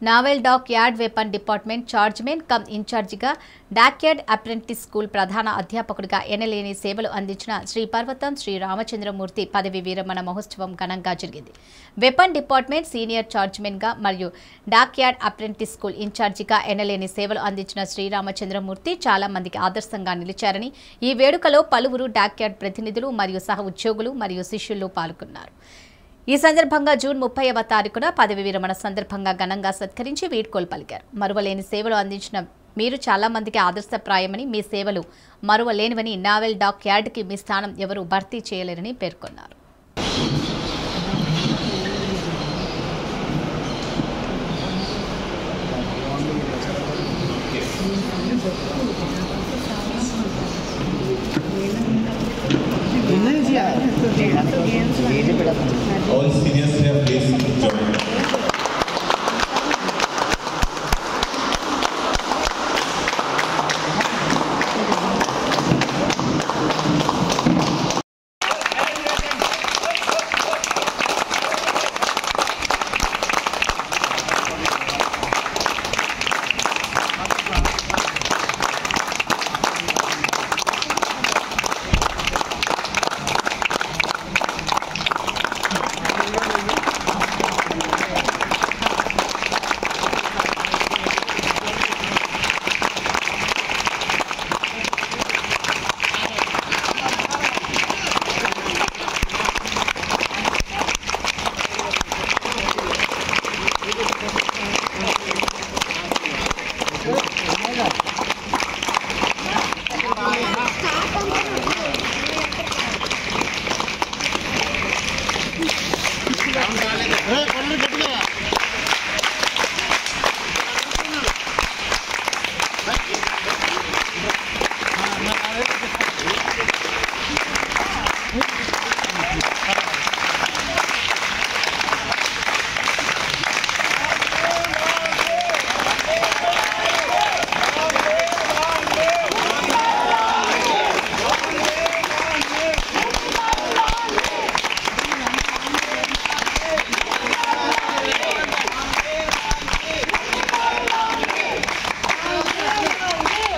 Novel dockyard weapon department chargeman cum ఇన్ఛార్జిగా dockyard apprentice school ప్రధాన అధ్యాపకుడిగా ఎనలేని సేవలు అందించిన శ్రీ పర్వతం శ్రీ రామచంద్రమూర్తి పదవి విరమణ మహోత్సవం ఘనంగా జరిగింది వెపన్ డిపార్ట్మెంట్ సీనియర్ చార్జ్మెన్గా మరియు డాక్యార్డ్ అప్రెంటిస్ స్కూల్ ఇన్ఛార్జిగా ఎనలేని సేవలు అందించిన శ్రీరామచంద్రమూర్తి చాలా మందికి ఆదర్శంగా నిలిచారని ఈ వేడుకలో పలువురు డాక్యార్డ్ ప్రతినిధులు మరియు సహ ఉద్యోగులు మరియు శిష్యులు పాల్గొన్నారు ఈ సందర్భంగా జూన్ ముప్పైవ తారీఖున పదవి విరమణ సందర్భంగా ఘనంగా సత్కరించి వీడ్కోలు పలికారు మరువలేని సేవలు అందించిన మీరు చాలా మందికి ఆదర్శప్రాయమని మీ సేవలు మరువలేనివని నావెల్ డాక్ యార్డ్కి మీ స్థానం ఎవరూ భర్తీ చేయలేరని పేర్కొన్నారు Thank you.